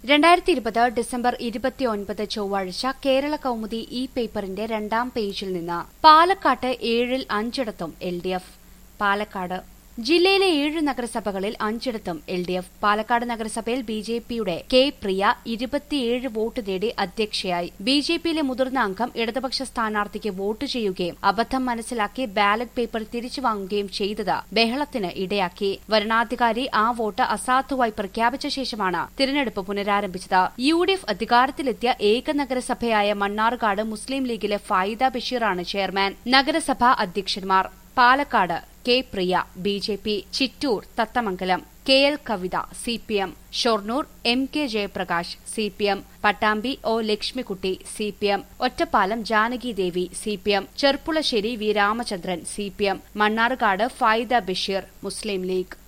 രണ്ടായിരത്തി ഇരുപത് ഡിസംബർ ഇരുപത്തിയൊൻപത് ചൊവ്വാഴ്ച കേരള കൗമുദി ഇ പേപ്പറിന്റെ രണ്ടാം പേജിൽ നിന്ന് പാലക്കാട്ട് ഏഴിൽ അഞ്ചിടത്തും എൽ ഡി എഫ് പാലക്കാട് ജില്ലയിലെ ഏഴ് നഗരസഭകളിൽ അഞ്ചിടത്തും എൽ ഡി എഫ് പാലക്കാട് നഗരസഭയിൽ ബി ജെ പിയുടെ കെ പ്രിയ ഇരുപത്തിയേഴ് വോട്ട് നേടി അധ്യക്ഷയായി ബി ജെ പിയിലെ മുതിർന്ന അംഗം ഇടതുപക്ഷ സ്ഥാനാർത്ഥിക്ക് വോട്ട് ചെയ്യുകയും അബദ്ധം മനസ്സിലാക്കി ബാലറ്റ് പേപ്പർ തിരിച്ചു വാങ്ങുകയും ചെയ്തത് ബഹളത്തിന് ഇടയാക്കി വരണാധികാരി ആ വോട്ട് അസാധുവായി പ്രഖ്യാപിച്ച ശേഷമാണ് തിരഞ്ഞെടുപ്പ് പുനരാരംഭിച്ചത് യു ഡി എഫ് അധികാരത്തിലെത്തിയ ഏക നഗരസഭയായ മണ്ണാർക്കാട് മുസ്ലിം ലീഗിലെ ഫായിദ ബഷീറാണ് ചെയർമാൻ നഗരസഭാ അധ്യക്ഷന്മാർ Palakkad K Priya B J P Chittur Thathamangalam K L Kavitha C P M Shoranur M K Jayaprakash C P M Pattambi O Lakshmikutty C P M Ottapalam Janaki Devi C P M Cherpulassery V Ramachandran C P M Mannarkkad Faida Basheer Muslim league